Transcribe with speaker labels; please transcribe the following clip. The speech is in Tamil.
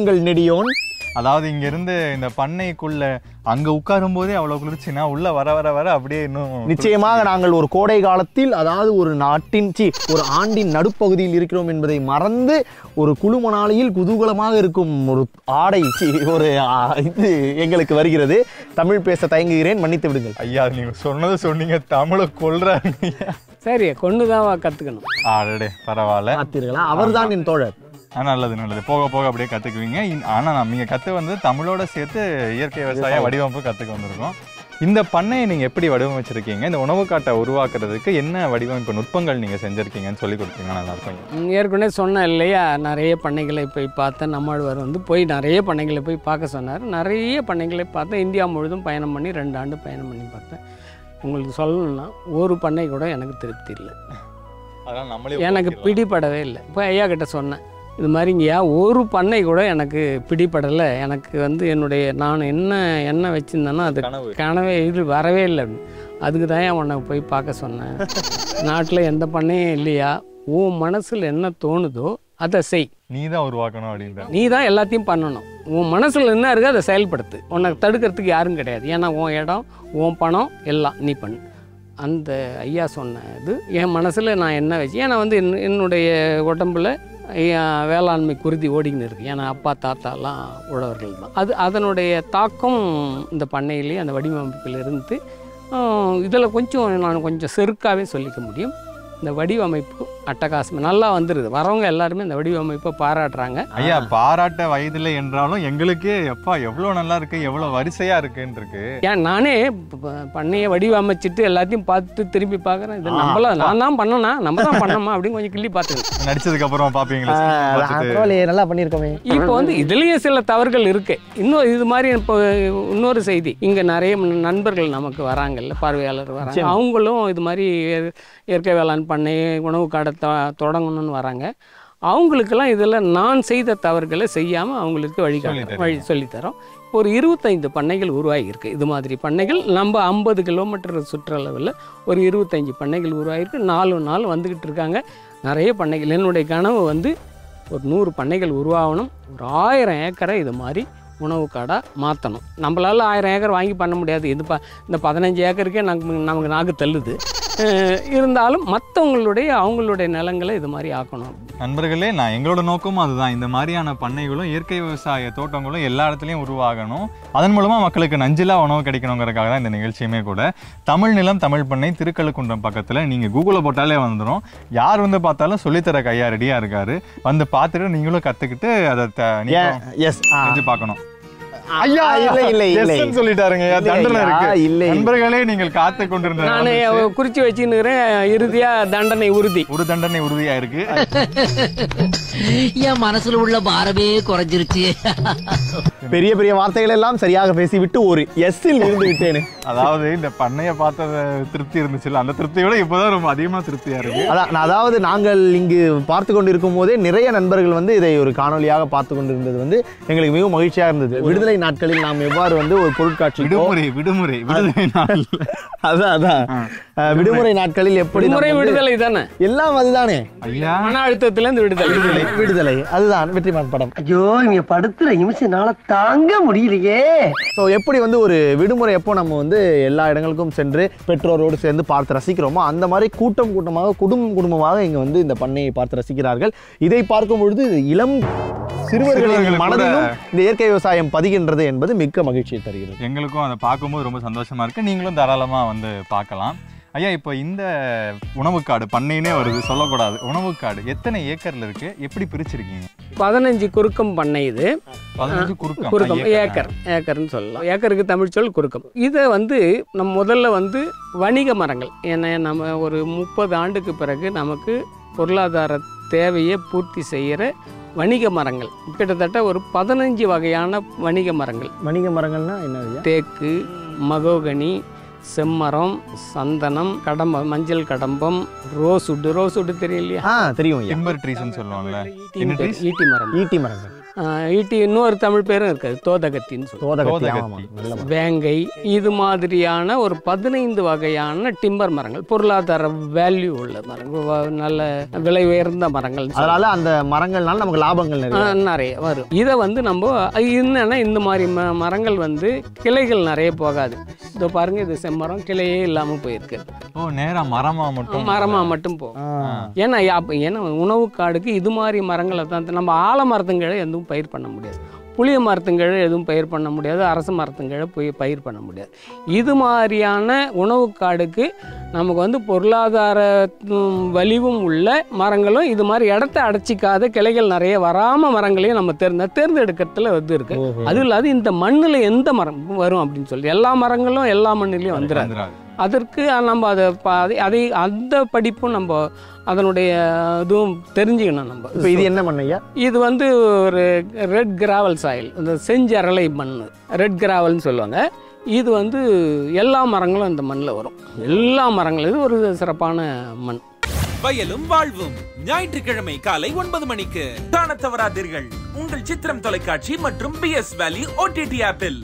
Speaker 1: உங்கள் நெடியோன்
Speaker 2: அதாவது இங்க இருந்து இந்த பண்ணைக்குள்ள அங்க உட்காரும் போதே அவ்வளவு குளிர்ச்சினா உள்ள வர வர வர அப்படியே இன்னும்
Speaker 1: நிச்சயமாக நாங்கள் ஒரு கோடை காலத்தில் அதாவது ஒரு நாட்டின் சி ஒரு ஆண்டின் நடுப்பகுதியில் இருக்கிறோம் என்பதை மறந்து ஒரு குழுமணாலியில் குதூகலமாக இருக்கும் ஒரு ஆடை சி ஒரு ஆ, இது எங்களுக்கு வருகிறது தமிழ் பேச தயங்குகிறேன் மன்னித்து விடுங்கள்
Speaker 2: ஐயா நீங்க சொன்னது சொன்னீங்க தமிழை கொள்றாங்க
Speaker 3: சரி கொண்டு தான் கற்றுக்கணும்
Speaker 2: ஆடடே பரவாயில்ல
Speaker 1: பார்த்தீர்களா அவர்தான் என் தோழர்
Speaker 2: ஆ, நல்லது நல்லது போக போக அப்படியே கத்துக்குவீங்க இன்- ஆனா நம்ம நீங்க கத்து வந்து தமிழோட சேர்த்து இயற்கை விவசாய வடிவமைப்பு கத்துக்க வந்திருக்கோம் இந்த பண்ணையை நீங்க எப்படி வடிவமைச்சிருக்கீங்க இந்த உணவு காட்டை உருவாக்குறதுக்கு என்ன வடிவமைப்பு நுட்பங்கள் நீங்க செஞ்சிருக்கீங்கன்னு சொல்லி கொடுத்தீங்கன்னா நல்லா இருக்கும்
Speaker 3: ம், ஏற்கனவே சொன்னேன் இல்லையா நிறைய பண்ணைகளை போய் பார்த்தேன் நம்மாழ்வார் வந்து போய் நிறைய பண்ணைகளை போய் பார்க்க சொன்னார் நிறைய பண்ணைகளை பார்த்தேன் இந்தியா முழுதும் பயணம் பண்ணி ரெண்டு ஆண்டு பயணம் பண்ணி பார்த்தேன் உங்களுக்கு சொல்லணும்னா ஒரு பண்ணை கூட எனக்கு திருப்தி இல்லை
Speaker 2: அதெல்லாம் நம்மளே
Speaker 3: எனக்கு பிடிபடவே இல்லை இப்போ ஐயா கிட்ட சொன்னேன் இது மாதிரிங்கய்யா ஒரு பண்ணை கூட எனக்கு பிடிபடலை எனக்கு வந்து என்னுடைய நான் என்ன என்ன வச்சுருந்தேனோ அது
Speaker 2: கனவு
Speaker 3: கனவே இது வரவே இல்லை அப்படின்னு. அதுக்கு தான் உன்னை போய் பார்க்க சொன்னேன் நாட்டில் எந்த பண்ணையும் இல்லையா உன் மனசில் என்ன தோணுதோ அதை செய்
Speaker 2: நீ தான் உருவாக்கணும் அப்படின்ற
Speaker 3: நீ தான் எல்லாத்தையும் பண்ணணும் உன் மனசில் என்ன இருக்கோ அதை செயல்படுத்து உன்னை தடுக்கிறதுக்கு யாரும் கிடையாது ஏன்னா உன் இடம் உன் பணம் எல்லாம் நீ பண்ணு அந்த ஐயா சொன்னது என் மனசில் நான் என்ன வச்சு ஏன்னா வந்து என் என்னுடைய உடம்புல என் வேளாண்மை குருதி ஓடிக்கின்னு இருக்கு ஏன்னா அப்பா தாத்தாலாம் உழவர்கள் தான் அது அதனுடைய தாக்கம் இந்த பண்ணையிலேயே அந்த வடிவமைப்பில் இருந்து இதில் கொஞ்சம் நான் கொஞ்சம் செருக்காகவே சொல்லிக்க முடியும் இந்த வடிவமைப்பு அட்டகாசம் நல்லா வந்துடுது வரவங்க எல்லாருமே இந்த வடிவமைப்பை பாராட்டுறாங்க
Speaker 2: ஐயா பாராட்ட வயதில்லை என்றாலும் எங்களுக்கே எப்பா எவ்வளவு நல்லா இருக்கு எவ்வளவு வரிசையா இருக்குன்னு இருக்கு
Speaker 3: ஏன் நானே ப- ப- பண்ணையை வடிவமைச்சிட்டு எல்லாத்தையும் பார்த்து திரும்பி பார்க்குறேன் இது நம்மள நான் தான் பண்ணனா நம்ம தான் பண்ணோமா அப்படின்னு கொஞ்சம் கிள்ளி பார்த்துக்கணும்
Speaker 2: நடிச்சதுக்கு அப்புறம் பாப்பீங்களா பார்த்துட்டு.
Speaker 1: பரவாயில்லையே நல்லா பண்ணியிருக்கோமே
Speaker 3: இப்போ வந்து இதுலேயும் சில தவறுகள் இருக்கு இன்னும் இது மாதிரி இப்போ இன்னொரு செய்தி இங்கே நிறைய நண்பர்கள் நமக்கு வராங்கல்ல பார்வையாளர் வராங்க
Speaker 1: நிச்சயமா.
Speaker 3: அவங்களும் இது மாதிரி இயற்- இயற்கை வேளாண் பண்ணை உணவு கடை தொ தொடங்கணும்னு வராங்க அவங்களுக்கெல்லாம் இதில் நான் செய்த தவறுகளை செய்யாமல் அவங்களுக்கு
Speaker 2: சொல்லித்
Speaker 3: வழிகாட்டு
Speaker 2: தரீங்க.
Speaker 3: வழி சொல்லித்தரோம் ஒரு இருபத்தைந்து பண்ணைகள் உருவாகி இருக்கு இது மாதிரி பண்ணைகள் நம்ம ஐம்பது கிலோமீட்டர் சுற்றளவில் ஒரு இருபத்தஞ்சி பண்ணைகள் உருவாகிருக்கு நாலு நாள் வந்துக்கிட்டு இருக்காங்க நிறைய பண்ணைகள் என்னுடைய கனவு வந்து ஒரு நூறு பண்ணைகள் உருவாகணும் ஒரு ஆயிரம் ஏக்கரை இது மாதிரி உணவு காடாக மாற்றணும் நம்மளால ஆயிரம் ஏக்கர் வாங்கி பண்ண முடியாது இது ப இந்த பதினஞ்சு ஏக்கருக்கே நமக்கு நமக்கு நாக்கு தள்ளுது அஹ் இருந்தாலும் மற்றவங்களுடைய அவங்களுடைய நிலங்களை இது மாதிரி ஆக்கணும்
Speaker 2: நண்பர்களே நான் எங்களோட நோக்கமும் அதுதான் இந்த மாதிரியான பண்ணைகளும் இயற்கை விவசாய தோட்டங்களும் எல்லா இடத்துலையும் உருவாகணும் அதன் மூலமா மக்களுக்கு நஞ்சில்லா உணவு கிடைக்கணுங்கிறதுக்காக தான் இந்த நிகழ்ச்சியுமே கூட தமிழ் நிலம் தமிழ் பண்ணை திருக்கழுக்குன்றம் பக்கத்துல நீங்க கூகுளில் போட்டாலே வந்துடும் யார் வந்து பார்த்தாலும் சொல்லித்தர கையா ரெடியா இருக்காரு வந்து பார்த்துட்டு நீங்களும் கத்துக்கிட்டு அதை த- நீங்களும்
Speaker 1: எஸ்
Speaker 2: செஞ்சு பார்க்கணும்
Speaker 1: ஐயா இல்லை இல்லை இல்லை
Speaker 2: Yes ன்னு சொல்லிட்டாருங்க ஐயா,
Speaker 1: இல்லை
Speaker 2: தண்டனை
Speaker 1: ஐயா,
Speaker 2: இருக்கு
Speaker 1: இல்லை.
Speaker 2: நண்பர்களே நீங்கள் காத்து கொண்டிருந்த
Speaker 3: நான்
Speaker 2: வந்துச்சு.
Speaker 3: குறித்து வச்சுன்னுக்கிறேன் இறுதியாக தண்டனை உறுதி
Speaker 2: ஒரு தண்டனை உறுதியா இருக்கு
Speaker 4: என் மனசுல உள்ள பாரமே குறைஞ்சிருச்சு
Speaker 1: பெரிய பெரிய வார்த்தைகள் எல்லாம் சரியாக பேசிவிட்டு ஒரு எஸ்ஸில் இருந்து விட்டேனே
Speaker 2: அதாவது இந்த பண்ணைய பார்த்தத திருப்தி இருந்துச்சுல்ல அந்த திருப்தியோட இப்பதான் ரொம்ப அதிகமா திருப்தியா இருக்கு
Speaker 1: அதான் நான் அதாவது நாங்கள் இங்கு பார்த்து கொண்டிருக்கும் போதே நிறைய நண்பர்கள் வந்து இதை ஒரு காணொலியாக பார்த்து கொண்டிருந்தது வந்து எங்களுக்கு மிகவும் மகிழ்ச்சியாக இருந்தது விடுதலை நாட்களில் நாம் எவ்வாறு வந்து ஒரு பொருட்காட்சி
Speaker 2: விடுமுறை விடுமுறை விடுமுறை நாள்
Speaker 1: அதான் அதான் அஹ், விடுமுறை நாட்களில் எப்படி நம்ம
Speaker 3: விடுமுறை
Speaker 1: வந்து-
Speaker 3: விடுதலை தானே
Speaker 1: எல்லாம் அதுதானே
Speaker 2: ஐயா
Speaker 3: மன அழுத்தத்திலேருந்து விடுதலை
Speaker 1: விடுதலை அதுதான் வெற்றிமான் படம்
Speaker 5: ஐயோ இங்க படுத்துற நிமிஷம்னால தாங்க முடியலையே
Speaker 1: ஸோ எப்படி வந்து ஒரு விடுமுறை எப்போ நம்ம வந்து எல்லா இடங்களுக்கும் சென்று பெற்றோரோடு சேர்ந்து பார்த்து ரசிக்கிறோமோ அந்த மாதிரி கூட்டம் கூட்டமாக குடும்பம் குடும்பமாக இங்கே வந்து இந்த பண்ணையை பார்த்து ரசிக்கிறார்கள் இதை பார்க்கும் பொழுது இளம் சிறுவர்களின்
Speaker 2: சிறுவர்களுக்கு கூட-
Speaker 1: மனதிலும் இந்த இயற்கை விவசாயம் பதிகின்றது என்பது மிக்க மகிழ்ச்சியை தருகிறது
Speaker 2: எங்களுக்கும் அதை பார்க்கும்போது ரொம்ப சந்தோஷமா இருக்கு நீங்களும் தாராளமா வந்து பார்க்கலாம் ஐயா இப்போ இந்த உணவுக்காடு பண்ணைனே வருது சொல்லக்கூடாது உணவுக்காடு எத்தனை ஏக்கர்ல இருக்கு எப்படி பிரிச்சிருக்கீங்க
Speaker 3: பதினஞ்சு குறுக்கம் பண்ணை இது
Speaker 2: பதினஞ்சு குறுக்கம்
Speaker 3: குறுக்கம்
Speaker 2: ஆ,
Speaker 3: ஏக்கர் ஏக்கர்னு சொல்லலாம் ஏக்கருக்கு தமிழ் சொல் குறுக்கம் இதை வந்து நம்ம முதல்ல வந்து வணிக மரங்கள் ஏன்னா நம்ம ஒரு முப்பது ஆண்டுக்கு பிறகு நமக்கு பொருளாதார தேவையை பூர்த்தி செய்கிற வணிக மரங்கள் கிட்டத்தட்ட ஒரு பதினஞ்சு வகையான வணிக மரங்கள்
Speaker 1: வணிக மரங்கள்னா என்ன ஐயா?
Speaker 3: தேக்கு மகோகனி செம்மரம் சந்தனம் கடம்ப மஞ்சள் கடம்பம் ரோஸ்வுட் ரோஸ்வுட் தெரியும் இல்லையா
Speaker 1: ஆ தெரியும் ஐயா
Speaker 2: டிம்பர் ட்ரீஸ்னு சொல்லுவாங்கல்ல
Speaker 3: ஈட்டி
Speaker 2: என்ன
Speaker 3: பேர்,
Speaker 2: trees?
Speaker 3: ஈட்டி மரம்
Speaker 1: ஈட்டி மரங்கள்
Speaker 3: ஆஹ் ஈட்டி இன்னொரு தமிழ் பேரும் இருக்குது தோதகத்தின்னு சொல்லுவோம்
Speaker 1: தோதகத்தி
Speaker 2: தோதகத்தி.
Speaker 1: ஆமா நல்ல மரம்.
Speaker 3: வேங்கை இது மாதிரியான ஒரு பதினைந்து வகையான டிம்பர் மரங்கள் பொருளாதார வேல்யூ உள்ள மரங்கள் வ- நல்ல விலை உயர்ந்த மரங்கள்
Speaker 1: அதனால அந்த மரங்கள்னால நமக்கு லாபங்கள் நிறைய
Speaker 3: ஆ, நிறைய வரும் இதை வந்து நம்ம அது என்னன்னா இந்த மாதிரி ம மரங்கள் வந்து கிளைகள் நிறைய போகாது இதோ பாருங்க இது செம்மரம் கிளையே இல்லாமல் போயிருக்கு
Speaker 2: ஓ நேரா மரமா மட்டும்
Speaker 3: மரமாக மட்டும் போகும்
Speaker 1: ஆ.
Speaker 3: ஏன்னா அப்போ ஏன்னா உணவு காடுக்கு இது மாதிரி மரங்களை தான் நம்ம ஆலமரத்துங்கீழே எதுவும் பயிர் பண்ண முடியாது புளிய மரத்துங்கீழே எதுவும் பயிர் பண்ண முடியாது அரச மரத்துங்கீழே போய் பயிர் பண்ண முடியாது இது மாதிரியான உணவு காடுக்கு நமக்கு வந்து பொருளாதார ம், வலிவும் உள்ள மரங்களும் இது மாதிரி இடத்த அடைச்சிக்காத கிளைகள் நிறைய வராமல் மரங்களையும் நம்ம தேர்ந்த தேர்ந்தெடுக்கிறதுல வந்து இருக்கு
Speaker 1: ஓஹோ.
Speaker 3: அதுவும் இல்லாது இந்த மண்ணில் எந்த மரம் வரும் அப்படின்னு சொல்லி எல்லா மரங்களும் எல்லா மண்ணிலையும் வந்துடாது
Speaker 2: வந்துராது.
Speaker 3: அதற்கு நம்ம அதை ப- அதை அதை அந்த படிப்பும் நம்ம அதனுடைய இதுவும் தெரிஞ்சுக்கணும் நம்ம
Speaker 1: இப்போ இது என்ன மண் ஐயா
Speaker 3: இது வந்து ஒரு ரெட் கிராவல் சாயில் இந்த செஞ்சரளை மண் ரெட் கிராவல்னு சொல்லுவாங்க இது வந்து எல்லா மரங்களும் இந்த மண்ணில் வரும் எல்லா மரங்களும் இது ஒரு சிறப்பான மண்
Speaker 6: வயலும் வாழ்வும் ஞாயிற்றுக்கிழமை காலை ஒன்பது மணிக்கு காணத் தவறாதீர்கள் உங்கள் சித்திரம் தொலைக்காட்சி மற்றும் பி எஸ் வேலி ஓடிடி ஆப்பில்